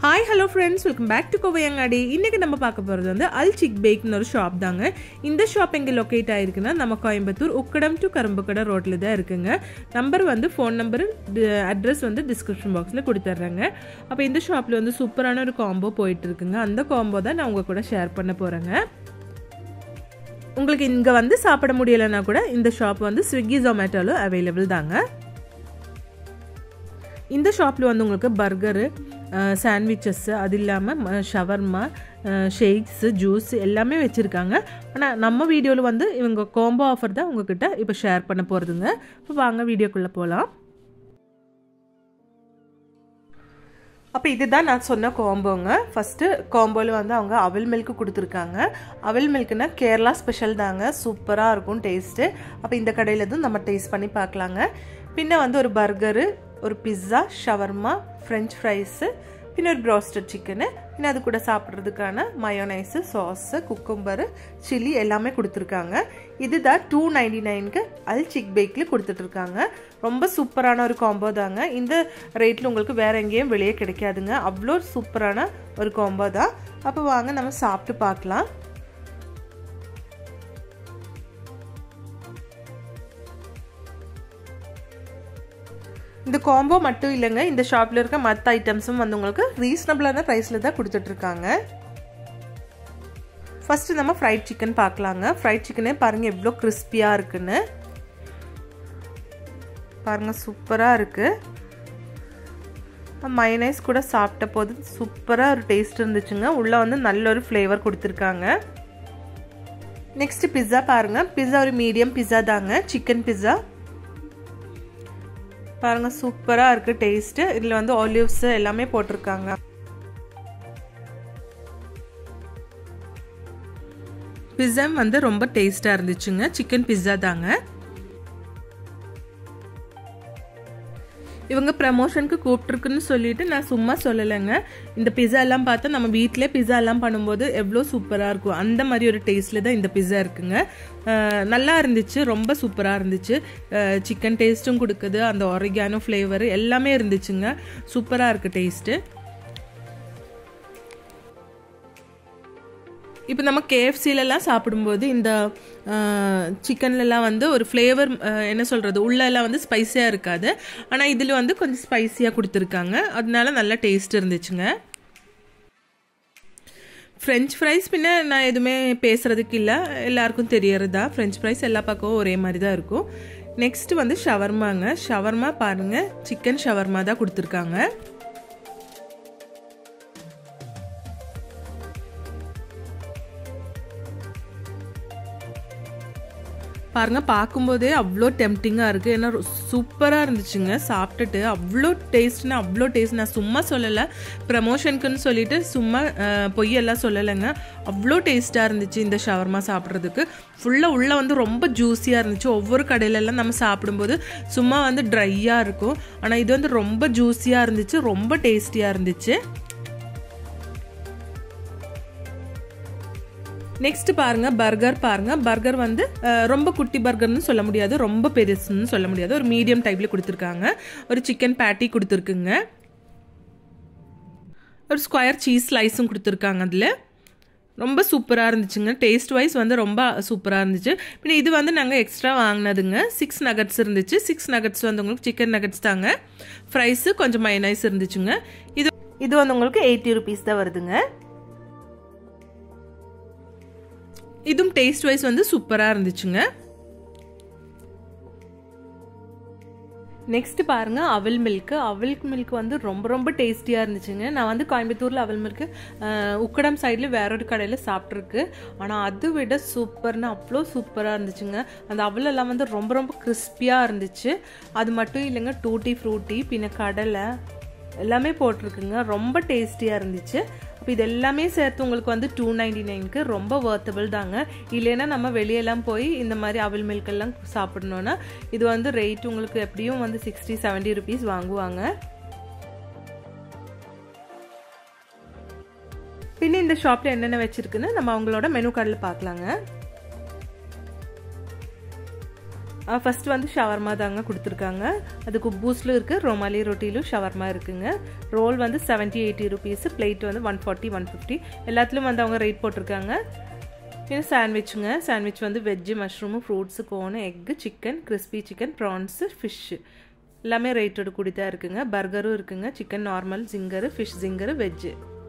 hi hello friends welcome back to Kovaiyangadi இன்றைக்கி நம்ம பார்க்க போகிறது வந்து அல் சிக் பேக்னு ஒரு ஷாப் தாங்க இந்த ஷாப் எங்கே லொக்கேட் ஆகிருக்குன்னா நம்ம கோயம்புத்தூர் உக்கடம் டு கரும்புக்கடை ரோட்டில் தான் இருக்குங்க நம்பர் வந்து ஃபோன் நம்பர் அட்ரஸ் வந்து டிஸ்கிரிப்ஷன் பாக்ஸில் கொடுத்துட்றேங்க அப்போ இந்த ஷாப்பில் வந்து சூப்பரான ஒரு காம்போ போயிட்டு இருக்குங்க அந்த காம்போ தான் நான் உங்கள் கூட ஷேர் பண்ண போகிறேங்க உங்களுக்கு இங்கே வந்து சாப்பிட முடியலைன்னா கூட இந்த ஷாப் வந்து ஸ்விக்கி ஜொமேட்டோவில் அவைலபிள் தாங்க இந்த ஷாப்பில் வந்து உங்களுக்கு பர்கரு சாண்ட்விச்சஸ்ஸு அது இல்லாமல் ஷவர்மா ஷேக்ஸு ஜூஸ் எல்லாமே வச்சுருக்காங்க ஆனால் நம்ம வீடியோவில் வந்து இவங்க காம்போ ஆஃபர் தான் உங்ககிட்ட இப்போ ஷேர் பண்ண போகிறதுங்க இப்போ வாங்க வீடியோக்குள்ளே போகலாம் அப்போ இதுதான் நான் சொன்ன காம்போங்க ஃபஸ்ட்டு காம்போவில் வந்து அவங்க அவல் மில்க்கு கொடுத்துருக்காங்க அவல் மில்க்குனா கேரளா ஸ்பெஷல் தாங்க சூப்பராக இருக்கும் டேஸ்ட்டு அப்போ இந்த கடையில் தான் நம்ம டேஸ்ட் பண்ணி பார்க்கலாங்க பின்ன வந்து ஒரு பர்கரு ஒரு பிஸ்ஸா ஷவர்மா ஃப்ரெஞ்ச் ஃப்ரைஸு பின்ன ஒரு ப்ராஸ்டட் சிக்கனு பின்ன அது கூட சாப்பிட்றதுக்கான மயோனைஸு சாஸு குக்கும்பரு சில்லி எல்லாமே கொடுத்துருக்காங்க இதுதான் டூ நைன்டி நைனுக்கு அல் சிக் பேக்கில் கொடுத்துட்ருக்காங்க ரொம்ப சூப்பரான ஒரு காம்போ தாங்க இந்த ரேட்டில் உங்களுக்கு வேறு எங்கேயும் வெளியே கிடைக்காதுங்க அவ்வளோ சூப்பரான ஒரு காம்போ தான் அப்போ வாங்க நம்ம சாப்பிட்டு பார்க்கலாம் இந்த காம்போ மட்டும் இல்லைங்க இந்த ஷாப்பில் இருக்க மற்ற ஐட்டம்ஸும் வந்து உங்களுக்கு ரீசனபிளான ப்ரைஸில் தான் கொடுத்துட்ருக்காங்க ஃபஸ்ட்டு நம்ம ஃப்ரைட் சிக்கன் பார்க்கலாங்க ஃப்ரைட் சிக்கனே பாருங்கள் எவ்வளோ கிறிஸ்பியாக இருக்குன்னு பாருங்கள் சூப்பராக இருக்குது மைனைஸ் கூட சாப்பிட்ட போது சூப்பராக ஒரு டேஸ்ட் இருந்துச்சுங்க உள்ளே வந்து நல்ல ஒரு ஃப்ளேவர் கொடுத்துருக்காங்க நெக்ஸ்ட் பிஸ்ஸா பாருங்கள் பிஸ்ஸா ஒரு மீடியம் பிஸ்ஸா தாங்க சிக்கன் பிஸ்ஸா பாருங்க சூப்பராக இருக்குது டேஸ்ட்டு இதில் வந்து ஆலிவ்ஸ் எல்லாமே போட்டிருக்காங்க பிஸ்ஸா வந்து ரொம்ப டேஸ்ட்டாக இருந்துச்சுங்க சிக்கன் பிஸ்ஸா தாங்க இவங்க ப்ரமோஷனுக்கு கூப்பிட்ருக்குன்னு சொல்லிட்டு நான் சும்மா சொல்லலைங்க இந்த பிஸா எல்லாம் பார்த்தா நம்ம வீட்டிலே பிஸா எல்லாம் பண்ணும்போது எவ்வளோ சூப்பராக இருக்கும் அந்த மாதிரி ஒரு டேஸ்ட்டில் தான் இந்த பிஸா இருக்குங்க நல்லா இருந்துச்சு ரொம்ப சூப்பராக இருந்துச்சு சிக்கன் டேஸ்ட்டும் கொடுக்குது அந்த ஒரிகானோ ஃப்ளேவர் எல்லாமே இருந்துச்சுங்க சூப்பராக இருக்குது டேஸ்ட்டு இப்போ நம்ம கேஎஃப்சிலலாம் சாப்பிடும்போது இந்த சிக்கன்லலாம் வந்து ஒரு ஃப்ளேவர் என்ன சொல்கிறது உள்ளெல்லாம் வந்து ஸ்பைஸியாக இருக்காது ஆனால் இதில் வந்து கொஞ்சம் ஸ்பைஸியாக கொடுத்துருக்காங்க அதனால நல்லா டேஸ்ட் இருந்துச்சுங்க ஃப்ரெஞ்ச் ஃப்ரைஸ் பின்ன நான் எதுவுமே பேசுகிறதுக்கு இல்லை எல்லாருக்கும் தெரியறது தான் ஃப்ரெஞ்ச் ஃப்ரைஸ் எல்லா பக்கமும் ஒரே மாதிரி தான் இருக்கும் நெக்ஸ்ட்டு வந்து ஷவர்மாங்க ஷவர்மா பாருங்கள் சிக்கன் ஷவர்மா தான் கொடுத்துருக்காங்க பாருங்க பார்க்கும்போதே அவ்வளோ டெம்டிங்காக இருக்குது ஏன்னா சூப்பராக இருந்துச்சுங்க சாப்பிட்டுட்டு அவ்வளோ டேஸ்ட்னா அவ்வளோ டேஸ்ட் நான் சும்மா சொல்லலை ப்ரமோஷனுக்குன்னு சொல்லிட்டு சும்மா பொய்யெல்லாம் சொல்லலைங்க அவ்வளோ டேஸ்ட்டாக இருந்துச்சு இந்த ஷவர்மா சாப்பிட்றதுக்கு ஃபுல்லாக உள்ளே வந்து ரொம்ப ஜூஸியாக இருந்துச்சு ஒவ்வொரு கடையிலலாம் நம்ம சாப்பிடும்போது சும்மா வந்து ட்ரையாக இருக்கும் ஆனால் இது வந்து ரொம்ப ஜூஸியாக இருந்துச்சு ரொம்ப டேஸ்டியாக இருந்துச்சு நெக்ஸ்ட் பாருங்க பர்கர் பாருங்க பர்கர் வந்து ரொம்ப குட்டி பர்கர்னு சொல்ல முடியாது ரொம்ப பெருசுன்னு சொல்ல முடியாது ஒரு மீடியம் டைப்ல கொடுத்துருக்காங்க ஒரு சிக்கன் பேட்டி கொடுத்துருக்குங்க ஒரு ஸ்கொயர் சீஸ் ஸ்லைஸும் கொடுத்துருக்காங்க அதில் ரொம்ப சூப்பராக இருந்துச்சுங்க டேஸ்ட் வைஸ் வந்து ரொம்ப சூப்பராக இருந்துச்சு பின்ன இது வந்து நாங்கள் எக்ஸ்ட்ரா வாங்கினதுங்க சிக்ஸ் நகட்ஸ் இருந்துச்சு சிக்ஸ் நகட்ஸ் வந்து உங்களுக்கு சிக்கன் நகட்ஸ் தாங்க ஃப்ரைஸு கொஞ்சம் மைனைஸ் இருந்துச்சுங்க இது இது வந்து உங்களுக்கு எயிட்டி ருபீஸ் தான் வருதுங்க இதுவும் டேஸ்ட் வைஸ் வந்து சூப்பராக இருந்துச்சுங்க நெக்ஸ்ட் பாருங்க அவல் மில்க்கு அவல் மில்க் வந்து ரொம்ப ரொம்ப டேஸ்டியாக இருந்துச்சுங்க நான் வந்து கோயம்புத்தூரில் அவல் மில்க்கு உக்கடம் சைடில் வேற ஒரு கடையில் சாப்பிட்ருக்கு ஆனால் அதை விட சூப்பர்னு அவ்வளோ சூப்பராக இருந்துச்சுங்க அந்த அவலெல்லாம் வந்து ரொம்ப ரொம்ப கிறிஸ்பியாக இருந்துச்சு அது மட்டும் இல்லைங்க டூட்டி ஃப்ரூட்டி பின்ன கடலை எல்லாமே போட்டிருக்குங்க ரொம்ப டேஸ்டியாக இருந்துச்சு அப்போ இது எல்லாமே சேர்த்து உங்களுக்கு வந்து டூ நைன்டி நைனுக்கு ரொம்ப வர்த்தபிள் தாங்க இல்லைன்னா நம்ம வெளியெல்லாம் போய் இந்த மாதிரி அவல் மில்கெல்லாம் சாப்பிடணுன்னா இது வந்து ரேட் உங்களுக்கு எப்படியும் வந்து சிக்ஸ்டி செவன்ட்டி ருபீஸ் வாங்குவாங்க பின்ன இந்த ஷாப்பில் என்னென்ன வச்சுருக்குன்னு நம்ம அவங்களோட மெனு கார்டில் பார்க்கலாங்க ஃபஸ்ட்டு வந்து ஷவர்மா தாங்க கொடுத்துருக்காங்க அது குப்பூஸில் இருக்குது ரொமாலி ரொட்டிலும் ஷவர்மா இருக்குங்க ரோல் வந்து செவன்ட்டி எயிட்டி ருபீஸு பிளேட் வந்து ஒன் ஃபார்ட்டி ஒன் ஃபிஃப்டி எல்லாத்துலேயும் வந்து அவங்க ரேட் போட்டிருக்காங்க இது சாண்ட்விச்சுங்க சாண்ட்விச் வந்து veg mushroom fruits cone egg chicken crispy chicken prawns fish எல்லாமே ரேட்டோடு கூடி தான் இருக்குங்க பர்கரும் இருக்குங்க chicken normal zinger fish zinger veg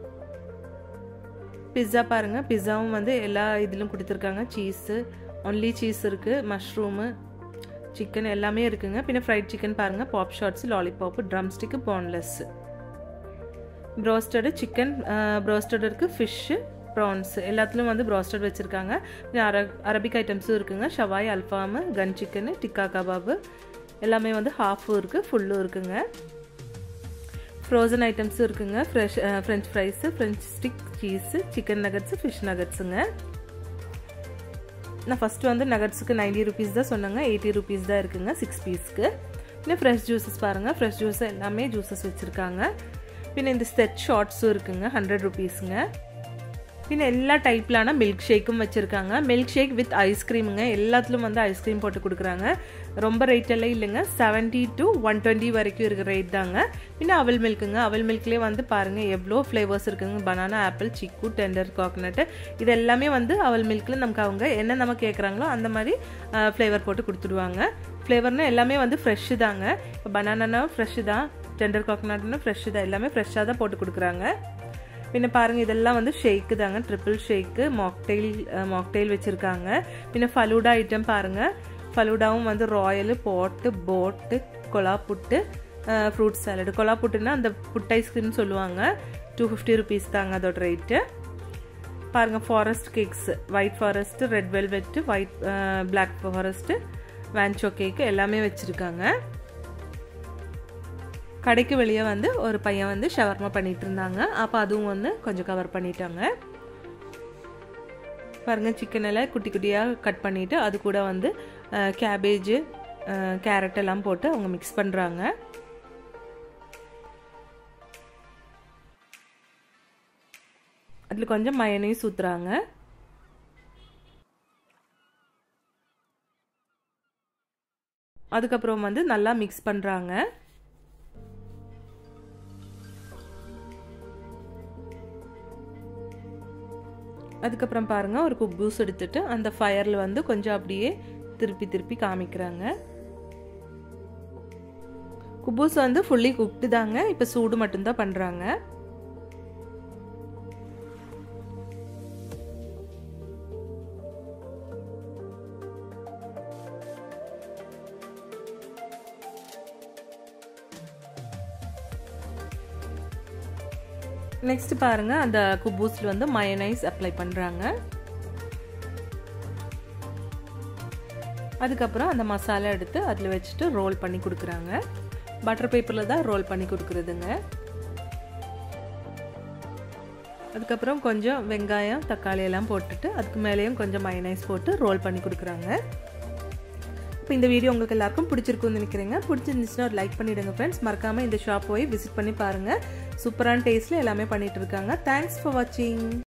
pizza பாருங்கள் பிஸ்ஸாவும் வந்து எல்லா இதிலும் கொடுத்துருக்காங்க சீஸு ஒன்லி சீஸ் இருக்குது மஷ்ரூமு சிக்கன் எல்லாமே இருக்குங்க பின்ன ஃப்ரைட் சிக்கன் பாருங்கள் pop shots lollipop drumstick boneless broasted chicken broasted இருக்குது ஃபிஷ்ஷு ப்ரான்ஸ் எல்லாத்துலேயும் வந்து ப்ராஸ்டட் வச்சுருக்காங்க அர அரபிக் ஐட்டம்ஸும் இருக்குங்க ஷவாய் அல்ஃபாமு கன் சிக்கனு டிக்கா கபாபு எல்லாமே வந்து ஹாஃபும் இருக்குது ஃபுல்லும் இருக்குங்க ஃப்ரோசன் ஐட்டம்ஸும் இருக்குங்க fresh french fries french stick cheese chicken nuggets fish நகட்ஸுங்க நான் ஃபஸ்ட்டு வந்து நகட்ஸுக்கு நைன்டி ருபீஸ் தான் சொன்னாங்க எயிட்டி ருபீஸ் தான் இருக்குங்க சிக்ஸ் பீஸ்க்கு இன்னும் ஃப்ரெஷ் ஜூஸஸ் பாருங்கள் ஃப்ரெஷ் ஜூஸ் எல்லாமே ஜூஸஸ் வச்சுருக்காங்க பின்ன இந்த செட் ஷார்ட்ஸும் இருக்குங்க ஹண்ட்ரட் ருபீஸுங்க பின்ன எல்லா டைப்லான மில்க் ஷேக்கும் வச்சுருக்காங்க மில்க் ஷேக் வித் ஐஸ்கிரீமுங்க எல்லாத்துலேயும் வந்து ஐஸ்கிரீம் போட்டு கொடுக்குறாங்க ரொம்ப ரேட் எல்லாம் இல்லைங்க செவன்ட்டி டு ஒன் டுவெண்ட்டி வரைக்கும் இருக்கிற ரேட் தாங்க பின்ன அவல் மில்க்குங்க அவல் மில்க்லேயே வந்து பாருங்கள் எவ்வளோ ஃப்ளேவர்ஸ் இருக்குங்க banana apple chikoo tender coconut இது எல்லாமே வந்து அவல் மில்கில் நமக்கு அவங்க என்ன நம்ம கேட்குறாங்களோ அந்த மாதிரி ஃப்ளேவர் போட்டு கொடுத்துடுவாங்க ஃப்ளேவர்னால் எல்லாமே வந்து ஃப்ரெஷ்ஷு தாங்க இப்போ பனானா ஃப்ரெஷ்ஷு தான் டெண்டர் காக்னட்னு ஃப்ரெஷ்ஷு தான் எல்லாமே ஃப்ரெஷ்ஷாக தான் போட்டு கொடுக்குறாங்க பின்ன பாருங்கள் இதெல்லாம் வந்து ஷேக்கு தாங்க ட்ரிபிள் ஷேக்கு மாக்டெயில் மாக்டெயில் வச்சுருக்காங்க பின்ன ஃபலூடா ஐட்டம் பாருங்கள் ஃபலூடாவும் வந்து ராயலு போட்டு போட்டு கொலா புட்டு ஃப்ரூட் சாலடு கொலா புட்டுன்னா அந்த புட் ஐஸ்கிரீம் சொல்லுவாங்க டூ ஃபிஃப்டி ருபீஸ் தாங்க அதோட ரேட்டு பாருங்கள் forest cakes white forest red velvet white black forest வேன்ச்சோ கேக்கு எல்லாமே வச்சுருக்காங்க கடைக்கு வெளியே வந்து ஒரு பையன் வந்து ஷவர்மா பண்ணிட்டு இருந்தாங்க அப்போ அதுவும் வந்து கொஞ்சம் கவர் பண்ணிட்டாங்க பாருங்கள் சிக்கன் எல்லாம் குட்டி குட்டியாக கட் பண்ணிவிட்டு அது கூட வந்து கேபேஜு கேரட் எல்லாம் போட்டு அவங்க மிக்ஸ் பண்ணுறாங்க அதில் கொஞ்சம் மயனையும் ஊற்றுறாங்க அதுக்கப்புறம் வந்து நல்லா மிக்ஸ் பண்ணுறாங்க அதுக்கப்புறம் பாருங்கள் ஒரு குப்பூஸ் எடுத்துட்டு அந்த ஃபயரில் வந்து கொஞ்சம் அப்படியே திருப்பி திருப்பி காமிக்கிறாங்க குப்பூஸ் வந்து ஃபுல்லி குக்டு தாங்க இப்போ சூடு மட்டும்தான் பண்ணுறாங்க நெக்ஸ்ட் பாருங்க அந்த குப்பூஸ்ல வந்து மயனைஸ் அப்ளை பண்றாங்க அதுக்கப்புறம் அந்த மசாலா எடுத்து அதில் வச்சுட்டு ரோல் பண்ணி கொடுக்குறாங்க பட்டர் பேப்பரில் தான் ரோல் பண்ணி கொடுக்குறதுங்க அதுக்கப்புறம் கொஞ்சம் வெங்காயம் தக்காளி எல்லாம் போட்டுட்டு அதுக்கு மேலேயும் கொஞ்சம் மயனைஸ் போட்டு ரோல் பண்ணி கொடுக்குறாங்க இப்போ இந்த வீடியோ உங்களுக்கு எல்லாருக்கும் பிடிச்சிருக்கும்னு நினைக்கிறேங்க பிடிச்சிருந்துச்சுன்னா ஒரு லைக் பண்ணிவிடுங்க ஃப்ரெண்ட்ஸ் மறக்காமல் இந்த ஷாப் போய் விசிட் பண்ணி பாருங்கள் சூப்பரான டேஸ்ட்டில் எல்லாமே பண்ணிகிட்டு இருக்காங்க தேங்க்ஸ் ஃபார் வாட்சிங்